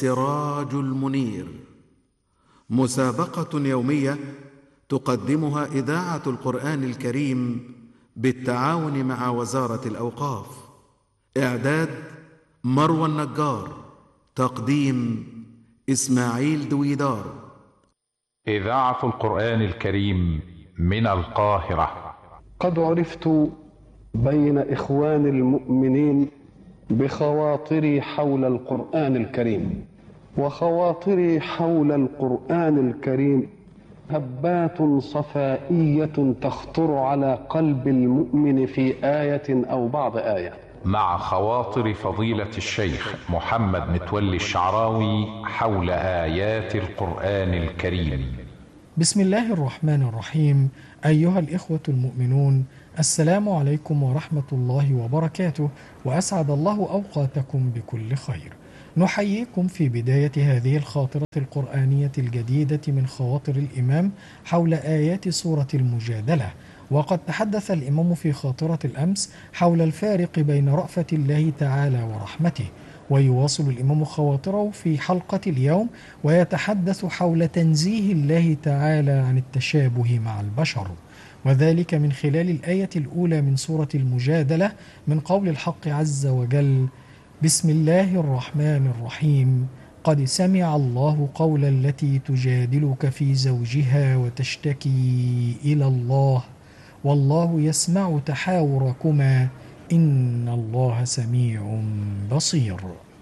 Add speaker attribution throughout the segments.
Speaker 1: السراج المنير مسابقه يوميه تقدمها اذاعه القران الكريم بالتعاون مع وزاره الاوقاف اعداد مروى النجار تقديم اسماعيل دويدار
Speaker 2: اذاعه القران الكريم من القاهره
Speaker 3: قد عرفت بين اخوان المؤمنين بخواطري حول القران الكريم وخواطري حول القران الكريم هبات صفائيه تخطر على قلب المؤمن في ايه او بعض ايه
Speaker 2: مع خواطر فضيله الشيخ محمد متولي الشعراوي حول ايات القران الكريم
Speaker 4: بسم الله الرحمن الرحيم ايها الاخوه المؤمنون السلام عليكم ورحمه الله وبركاته واسعد الله اوقاتكم بكل خير نحييكم في بدايه هذه الخاطره القرانيه الجديده من خواطر الامام حول ايات سوره المجادله وقد تحدث الامام في خاطره الامس حول الفارق بين رافه الله تعالى ورحمته ويواصل الامام خواطره في حلقه اليوم ويتحدث حول تنزيه الله تعالى عن التشابه مع البشر وذلك من خلال الايه الاولى من سوره المجادله من قول الحق عز وجل بسم الله الرحمن الرحيم قد سمع الله قول التي تجادلك في زوجها وتشتكي الى الله والله يسمع تحاوركما ان الله سميع بصير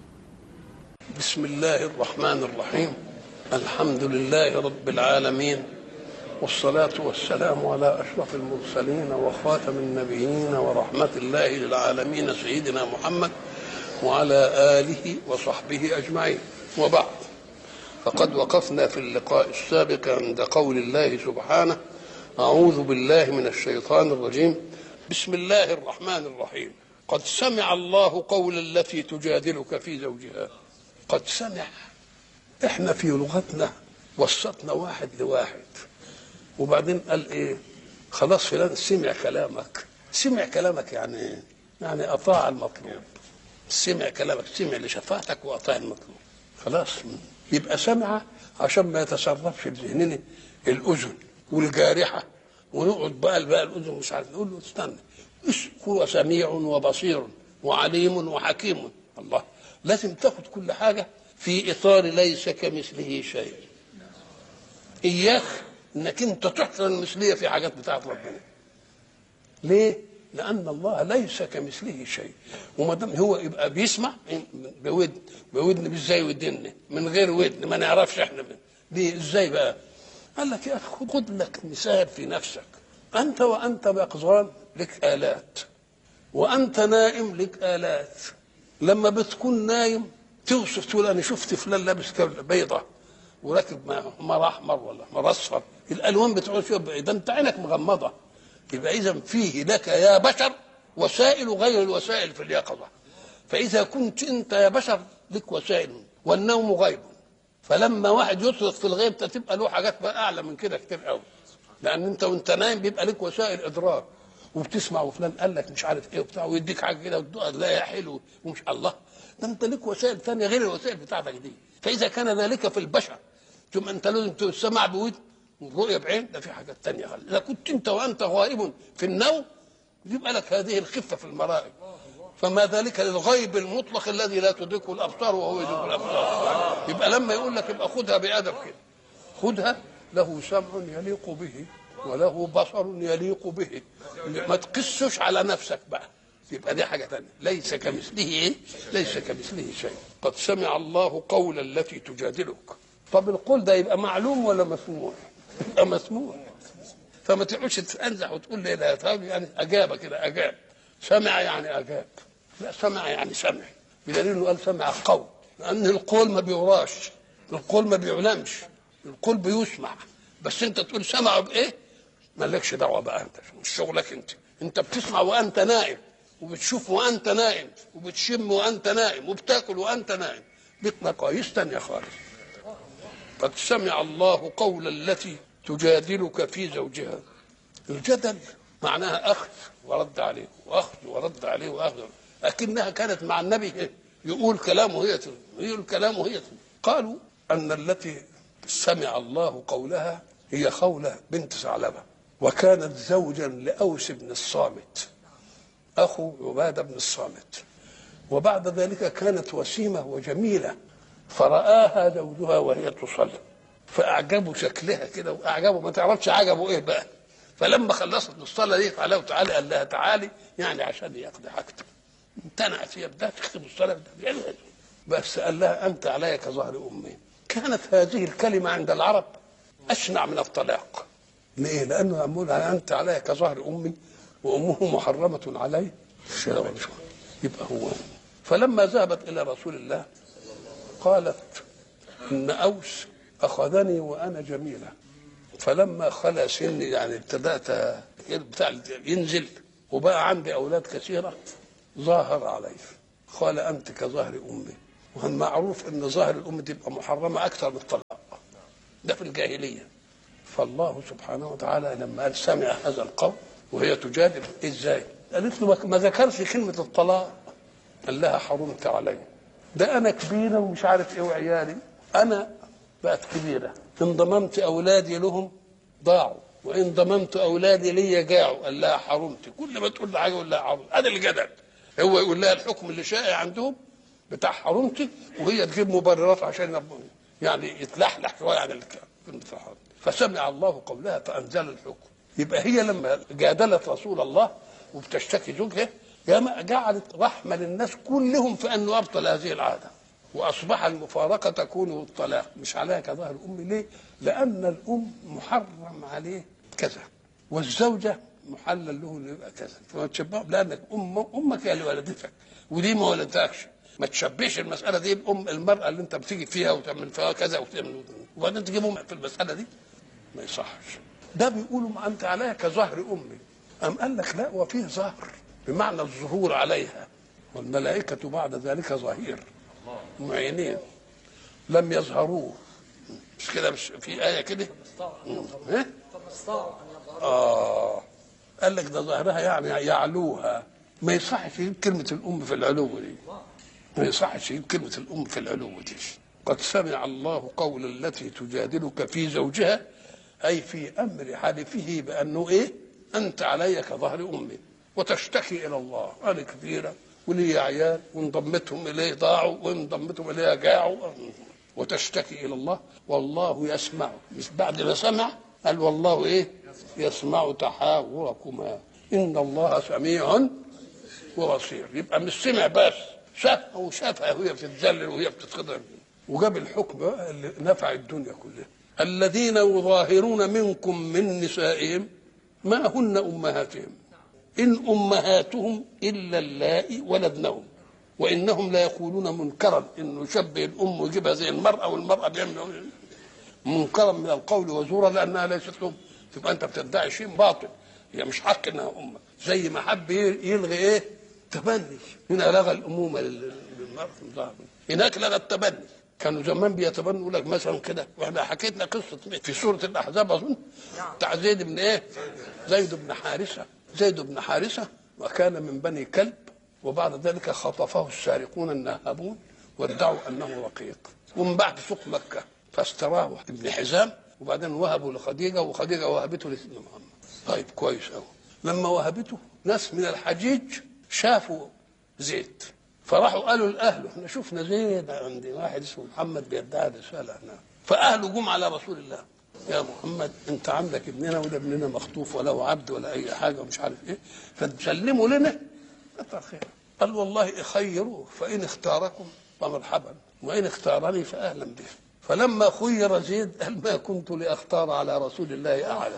Speaker 5: بسم الله الرحمن الرحيم الحمد لله رب العالمين والصلاة والسلام على أشرف المرسلين وخاتم النبيين ورحمة الله للعالمين سيدنا محمد وعلى آله وصحبه أجمعين وبعد فقد وقفنا في اللقاء السابق عند قول الله سبحانه أعوذ بالله من الشيطان الرجيم بسم الله الرحمن الرحيم قد سمع الله قول التي تجادلك في زوجها قد سمع احنا في لغتنا وسطنا واحد لواحد وبعدين قال ايه خلاص فلان سمع كلامك سمع كلامك يعني ايه يعني اطاع المطلوب سمع كلامك سمع لشفاعتك واطاع المطلوب خلاص يبقى سمع عشان ما يتسربش في ذهننا الاذن والجارحه ونقعد بقى بقى الاذن مش عارف نقول له استنى هو سميع وبصير وعليم وحكيم الله لازم تاخد كل حاجه في اطار ليس كمثله شيء اياك انك انت تحصر المثليه في حاجات بتاعت ربنا ليه لان الله ليس كمثله شيء وما دام هو يبقى بيسمع بودن بودن مش زي ودن من غير ودن ما نعرفش احنا ليه ازاي بقى قال لك يا اخي خد لك مثال في نفسك انت وانت يقظان لك الات وانت نائم لك الات لما بتكون نايم توصف تقول انا شفت فلان لابس بيضه وراكب حمار احمر ولا حمار اصفر الالوان بتقول فيها ده انت عينك مغمضه يبقى اذا فيه لك يا بشر وسائل غير الوسائل في اليقظه فاذا كنت انت يا بشر لك وسائل والنوم غيب فلما واحد يطلق في الغيب تبقى له حاجات بقى اعلى من كده كتير قوي لان انت وانت نايم بيبقى لك وسائل ادراك وبتسمع وفلان قال لك مش عارف ايه وبتاع ويديك حاجه كده وتدوقها تلاقيها حلو ومش الله ده انت لك وسائل ثانيه غير الوسائل بتاعتك دي فاذا كان ذلك في البشر ثم انت لازم تسمع بودن ورؤية بعين ده في حاجات تانية خالص إذا كنت أنت وأنت غائب في النوم يبقى لك هذه الخفة في المرائب فما ذلك للغيب المطلق الذي لا تدركه الأبصار وهو يدرك الأبصار يبقى لما يقول لك يبقى خدها بأدب كده خدها له سمع يليق به وله بصر يليق به ما تقسش على نفسك بقى يبقى دي حاجة تانية ليس كمثله إيه؟ ليس كمثله شيء قد سمع الله قول التي تجادلك طب القول ده يبقى معلوم ولا مسموع؟ يبقى مسموع فما تقعدش تنزح وتقول لي لا يعني اجاب كده اجاب سمع يعني اجاب لا سمع يعني سمع بدليل انه قال سمع قول لان القول ما بيوراش القول ما بيعلمش القول بيسمع بس انت تقول سمعوا بايه مالكش دعوه بقى انت مش شغلك انت انت بتسمع وانت نائم وبتشوف وانت نائم وبتشم وانت نائم وبتاكل وانت نائم ليك مقاييس تانية خالص قد سمع الله قول التي تجادلك في زوجها الجدل معناها اخذ ورد عليه واخذ ورد عليه واخذ لكنها كانت مع النبي يقول كلامه هي يقول كلامه هي قالوا أن التي سمع الله قولها هي خولة بنت ثعلبة وكانت زوجا لأوس بن الصامت أخو عبادة بن الصامت وبعد ذلك كانت وسيمة وجميلة فرآها زوجها وهي تصلي فأعجبوا شكلها كده وأعجبوا ما تعرفش عجبوا إيه بقى فلما خلصت من الصلاة دي تعالى وتعالى قال لها تعالي يعني عشان يقضي حاجته امتنعت هي بدها تختم الصلاة بدها بس قال لها أنت علي كظهر أمي كانت هذه الكلمة عند العرب أشنع من الطلاق ليه؟ لأنه يقولها أنت علي كظهر أمي وأمه محرمة علي يبقى هو فلما ذهبت إلى رسول الله قالت إن أوس أخذني وأنا جميلة فلما خلا سني يعني ابتدأت بتاع ينزل وبقى عندي أولاد كثيرة ظاهر علي قال أنت كظهر أمي وهن معروف أن ظاهر الأم تبقى محرمة أكثر من الطلاق ده في الجاهلية فالله سبحانه وتعالى لما قال سمع هذا القول وهي تجادل ازاي؟ قالت له ما ذكرش كلمة الطلاق قال لها حرمت علي ده أنا كبيرة ومش عارف إيه وعيالي أنا بقت كبيرة إن ضممت أولادي لهم ضاعوا وإن ضممت أولادي لي جاعوا قال لها حرمت كل ما تقول لها حاجة يقول لها حرمت هذا الجدل هو يقول لها الحكم اللي شائع عندهم بتاع حرمتي وهي تجيب مبررات عشان يعني يتلحلح شويه عن كلمه الحرم فسمع الله قولها فانزل الحكم يبقى هي لما جادلت رسول الله وبتشتكي زوجها ياما جعلت رحمه للناس كلهم في انه ابطل هذه العاده واصبح المفارقه تكون الطلاق مش عليها كظهر الام ليه؟ لان الام محرم عليه كذا والزوجه محلل له انه يبقى كذا فما تشبهه لانك ام امك هي اللي ولدتك ودي ما ولدتكش ما تشبهش المساله دي بام المراه اللي انت بتيجي فيها وتعمل فيها كذا وتعمل وبعدين تجيبهم في المساله دي ما يصحش ده بيقولوا ما انت عليها كظهر امي ام قال لك لا وفيه ظهر بمعنى الظهور عليها والملائكه بعد ذلك ظهير معينين لم يظهروه مش كده مش في ايه كده ايه اه قال لك ده ظهرها يعني يعلوها ما يصحش يجيب كلمه الام في العلو دي ما يصحش يجيب كلمة الأم في العلو دي قد سمع الله قول التي تجادلك في زوجها أي في أمر حلفه بأنه إيه أنت علي كظهر أمي وتشتكي إلى الله أنا كبيرة ولي عيال وإن ضمتهم إليه ضاعوا وإن ضمتهم إليه جاعوا وتشتكي إلى الله والله يسمع مش بعد ما سمع قال والله إيه يسمع تحاوركما إن الله سميع وبصير يبقى مش سمع بس شافها وشافها وهي بتتذلل وهي بتتخضر وجاب الحكم بقى اللي نفع الدنيا كلها الذين يظاهرون منكم من نسائهم ما هن امهاتهم ان امهاتهم الا اللائي ولدنهم وانهم لا يقولون منكرا انه يشبه الام ويجيبها زي المراه والمراه بيعمل منكرا من القول وزورا لانها ليست ام تبقى انت بتدعي شيء باطل هي مش حق انها امه زي ما حب يلغي ايه تبني هنا لغى الامومه للمراه هناك لغى التبني كانوا زمان بيتبنوا يقول لك مثلا كده واحنا حكيتنا قصه في سوره الاحزاب اظن بتاع زيد بن ايه؟ زيد بن حارثه زيد بن حارثه وكان من بني كلب وبعد ذلك خطفه السارقون النهابون وادعوا انه رقيق ومن بعد سوق مكه فاستراه ابن حزام وبعدين وهبوا لخديجه وخديجه وهبته لسيدنا محمد طيب كويس قوي لما وهبته ناس من الحجيج شافوا زيد فراحوا قالوا لاهله احنا شفنا زيد عند واحد اسمه محمد بيدعي رساله هنا فاهله جم على رسول الله يا محمد انت عندك ابننا وده ابننا مخطوف ولا هو عبد ولا اي حاجه ومش عارف ايه فتسلموا لنا كتر خير قال والله خيروه فان اختاركم فمرحبا وان اختارني فاهلا به فلما خير زيد قال ما كنت لاختار على رسول الله احدا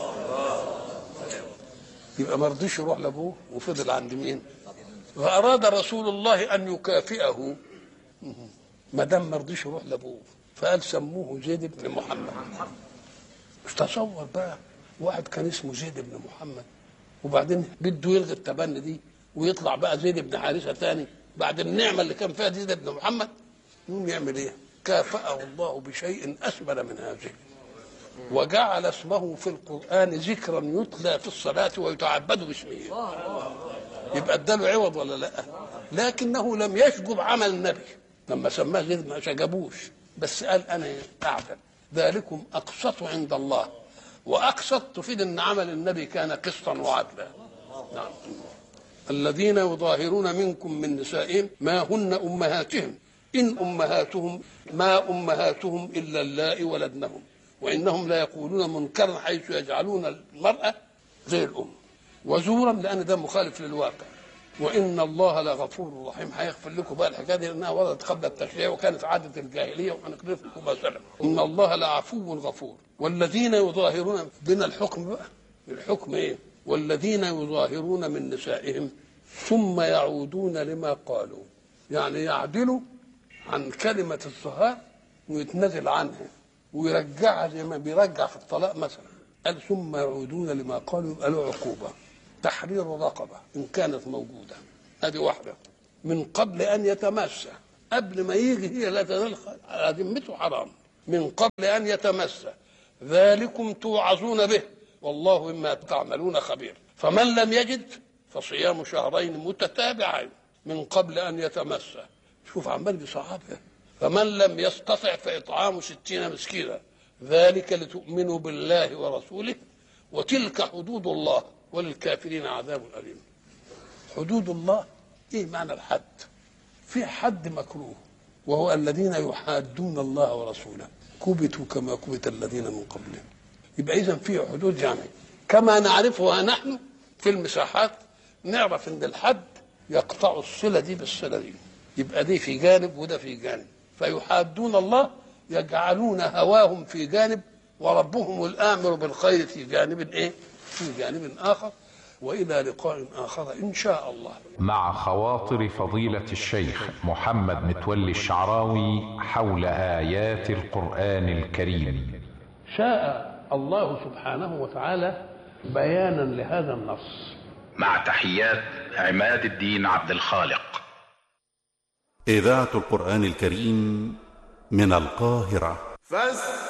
Speaker 5: يبقى ما رضيش يروح لابوه وفضل عند مين؟ فاراد رسول الله ان يكافئه ما دام ما رضيش يروح لابوه فقال سموه زيد بن محمد مش تصور بقى واحد كان اسمه زيد بن محمد وبعدين بده يلغي التبني دي ويطلع بقى زيد بن حارثه تاني بعد النعمه اللي كان فيها زيد بن محمد يقوم يعمل ايه؟ كافأه الله بشيء اسبل من هذه وجعل اسمه في القرآن ذكرا يتلى في الصلاة ويتعبد باسمه يبقى اداله عوض ولا لا لكنه لم يشجب عمل النبي لما سماه زيد ما شجبوش بس قال انا اعدل ذلكم اقسط عند الله واقسط تفيد ان عمل النبي كان قسطا وعدلا نعم الذين يظاهرون منكم من نسائهم ما هن امهاتهم ان امهاتهم ما امهاتهم الا اللائي ولدنهم وانهم لا يقولون منكرا حيث يجعلون المراه زي الام وزورا لان ده مخالف للواقع وان الله لغفور رحيم هيغفر لكم بقى الحكايه دي لانها وردت قبل التشريع وكانت عاده الجاهليه وهنقرا لكم ما سلم ان الله لعفو غفور والذين يظاهرون بنا الحكم بقى الحكم ايه والذين يظاهرون من نسائهم ثم يعودون لما قالوا يعني يعدلوا عن كلمة الظهار ويتنازل عنها ويرجعها زي ما بيرجع في الطلاق مثلا قال ثم يعودون لما قالوا يبقى له عقوبة تحرير رقبة إن كانت موجودة هذه واحدة من قبل أن يتمسى قبل ما يجي هي لا تنال على ذمته حرام من قبل أن يتمسى ذلكم توعظون به والله مما تعملون خبير فمن لم يجد فصيام شهرين متتابعين من قبل أن يتمسى شوف عمال بيصعبها فمن لم يستطع فإطعام ستين مسكينا ذلك لتؤمنوا بالله ورسوله وتلك حدود الله وللكافرين عذاب أليم حدود الله ايه معنى الحد في حد مكروه وهو الذين يحادون الله ورسوله كبتوا كما كبت الذين من قبلهم يبقى اذا في حدود يعني كما نعرفها نحن في المساحات نعرف ان الحد يقطع الصله دي بالصله دي يبقى دي في جانب وده في جانب فيحادون الله يجعلون هواهم في جانب وربهم الامر بالخير في جانب ايه؟ في جانب اخر والى لقاء اخر ان شاء الله.
Speaker 2: مع خواطر فضيلة الشيخ محمد متولي الشعراوي حول آيات القرآن الكريم
Speaker 5: شاء الله سبحانه وتعالى بيانا لهذا النص
Speaker 6: مع تحيات عماد الدين عبد الخالق
Speaker 1: إذاعة القرآن الكريم من القاهرة
Speaker 7: فاستمعوا